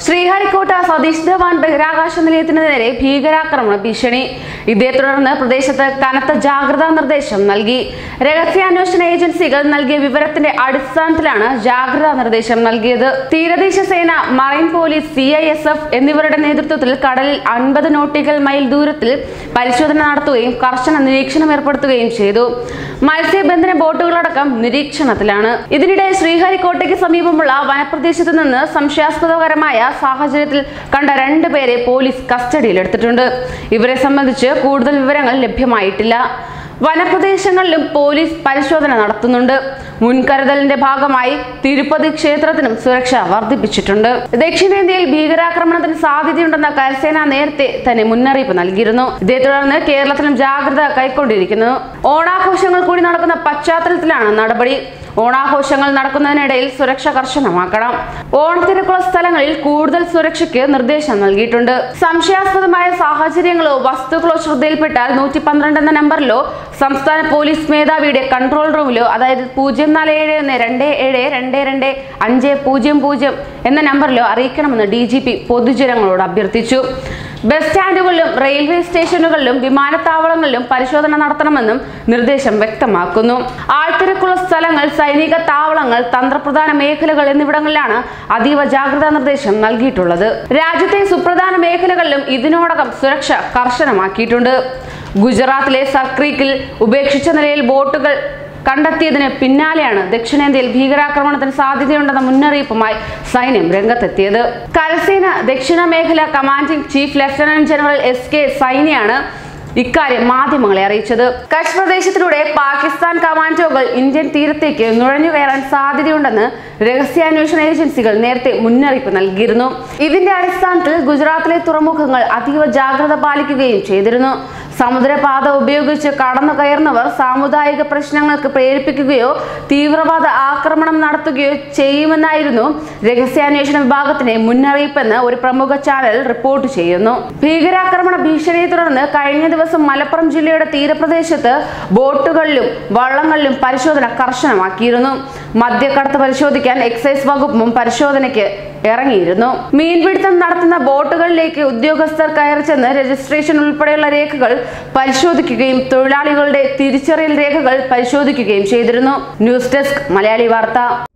ശ്രീഹരിക്കോട്ട സതീഷ് ധവാൻ ബഹിരാകാശ നിലയത്തിന് നേരെ ഭീകരാക്രമണ ഭീഷണി ഇതേ തുടർന്ന് പ്രദേശത്ത് കനത്ത ജാഗ്രതാ നിർദ്ദേശം നൽകി രഹസ്യാന്വേഷണ ഏജൻസികൾ നൽകിയ വിവരത്തിന്റെ അടിസ്ഥാനത്തിലാണ് ജാഗ്രതാ നിർദ്ദേശം നൽകിയത് തീരദേശ സേന marine police C I S F എന്നിവരുടെ നേതൃത്വത്തിൽ കടലിൽ അൻപത് നോട്ടിക്കൽ മൈൽ ദൂരത്തിൽ പരിശോധന നടത്തുകയും കർശന നിരീക്ഷണം ഏർപ്പെടുത്തുകയും ചെയ്തു മത്സ്യബന്ധന ബോട്ടുകളടക്കം നിരീക്ഷണത്തിലാണ് ഇതിനിടെ ശ്രീഹരിക്കോട്ടയ്ക്ക് സമീപമുള്ള വനപ്രദേശത്ത് നിന്ന് സംശയാസ്പദകരമായ സാഹചര്യത്തിൽ കണ്ട രണ്ടുപേരെ പോലീസ് കസ്റ്റഡിയിലെടുത്തിട്ടുണ്ട് ഇവരെ സംബന്ധിച്ച് കൂടുതൽ വിവരങ്ങൾ ലഭ്യമായിട്ടില്ല വനപ്രദേശങ്ങളിലും പോലീസ് പരിശോധന നടത്തുന്നുണ്ട് മുൻകരുതലിന്റെ ഭാഗമായി തിരുപ്പതി ക്ഷേത്രത്തിനും സുരക്ഷ വർദ്ധിപ്പിച്ചിട്ടുണ്ട് ദക്ഷിണേന്ത്യയിൽ ഭീകരാക്രമണത്തിന് സാധ്യതയുണ്ടെന്ന കരസേന നേരത്തെ തന്നെ മുന്നറിയിപ്പ് നൽകിയിരുന്നു ഇതേ തുടർന്ന് കേരളത്തിലും ജാഗ്രത കൈക്കൊണ്ടിരിക്കുന്നു ഓണാഘോഷങ്ങൾ കൂടി നടക്കുന്ന പശ്ചാത്തലത്തിലാണ് നടപടി ഓണാഘോഷങ്ങൾ നടക്കുന്നതിനിടയിൽ സുരക്ഷ കർശനമാക്കണം ഓണത്തിരക്കുള്ള സ്ഥലങ്ങളിൽ കൂടുതൽ സുരക്ഷയ്ക്ക് നിർദ്ദേശം നൽകിയിട്ടുണ്ട് സംശയാസ്പദമായ സാഹചര്യങ്ങളോ വസ്തുക്കളോ ശ്രദ്ധയിൽപ്പെട്ടാൽ നൂറ്റി പന്ത്രണ്ട് എന്ന നമ്പറിലോ സംസ്ഥാന പോലീസ് മേധാവിയുടെ കൺട്രോൾ റൂമിലോ അതായത് പൂജ്യം നാല് ഏഴ് ഒന്ന് രണ്ട് ഏഴ് രണ്ട് രണ്ട് അഞ്ച് പൂജ്യം പൂജ്യം എന്ന നമ്പറിലോ അറിയിക്കണമെന്ന് ഡി ജി പി പൊതുജനങ്ങളോട് അഭ്യർത്ഥിച്ചു ബസ് സ്റ്റാൻഡുകളിലും റെയിൽവേ സ്റ്റേഷനുകളിലും വിമാനത്താവളങ്ങളിലും പരിശോധന നടത്തണമെന്നും നിർദ്ദേശം വ്യക്തമാക്കുന്നു ആൾത്തിരക്കുള്ള സ്ഥലങ്ങൾ സൈനിക താവളങ്ങൾ തന്ത്രപ്രധാന മേഖലകൾ എന്നിവിടങ്ങളിലാണ് അതീവ ജാഗ്രതാ നിർദ്ദേശം നൽകിയിട്ടുള്ളത് രാജ്യത്തെ സുപ്രധാന മേഖലകളിലും ഇതിനോടകം സുരക്ഷ കർശനമാക്കിയിട്ടുണ്ട് ഗുജറാത്തിലെ സർക്രീക്കിൽ ഉപേക്ഷിച്ച നിലയിൽ ബോട്ടുകൾ കണ്ടെത്തിയതിന് പിന്നാലെയാണ് ദക്ഷിണേന്ത്യയിൽ ഭീകരാക്രമണത്തിന് സാധ്യതയുണ്ടെന്ന മുന്നറിയിപ്പുമായി സൈന്യം രംഗത്തെത്തിയത് കരസേന ദക്ഷിണ മേഖല commanding chief lieutenant general S K സൈനിയാണ് ഇക്കാര്യം മാധ്യമങ്ങളെ അറിയിച്ചത് കച്ച് പ്രദേശത്തിലൂടെ പാകിസ്ഥാൻ കമാൻഡോകൾ ഇന്ത്യൻ തീരത്തേക്ക് നുഴഞ്ഞു കയറാൻ സാധ്യതയുണ്ടെന്ന് രഹസ്യാന്വേഷണ ഏജൻസികൾ നേരത്തെ മുന്നറിയിപ്പ് നൽകിയിരുന്നു ഇതിന്റെ അടിസ്ഥാനത്തിൽ ഗുജറാത്തിലെ തുറമുഖങ്ങൾ അതീവ ജാഗ്രത പാലിക്കുകയും ചെയ്തിരുന്നു സമുദ്രപാത ഉപയോഗിച്ച് കടന്നു കയറുന്നവർ സാമുദായിക പ്രശ്നങ്ങൾക്ക് പ്രേരിപ്പിക്കുകയോ തീവ്രവാദ ആക്രമണം നടത്തുകയോ ചെയ്യുമെന്നായിരുന്നു രഹസ്യാന്വേഷണ വിഭാഗത്തിന്റെ മുന്നറിയിപ്പെന്ന് ഒരു പ്രമുഖ ചാനൽ റിപ്പോർട്ട് ചെയ്യുന്നു ഭീകരാക്രമണ ഭീഷണിയെ തുടർന്ന് കഴിഞ്ഞ ദിവസം മലപ്പുറം ജില്ലയുടെ തീരപ്രദേശത്ത് ബോട്ടുകളിലും വള്ളങ്ങളിലും പരിശോധന കർശനമാക്കിയിരുന്നു മദ്യക്കടത്ത് പരിശോധിക്കാൻ എക്സൈസ് വകുപ്പും പരിശോധനയ്ക്ക് ഇറങ്ങിയിരുന്നു മീൻപിടുത്തം നടത്തുന്ന ബോട്ടുകളിലേക്ക് ഉദ്യോഗസ്ഥർ കയറി ചെന്ന് രജിസ്ട്രേഷൻ ഉൾപ്പെടെയുള്ള രേഖകൾ പരിശോധിക്കുകയും തൊഴിലാളികളുടെ തിരിച്ചറിയൽ രേഖകൾ പരിശോധിക്കുകയും ചെയ്തിരുന്നു ന്യൂസ് ഡെസ്ക് മലയാളി വാർത്ത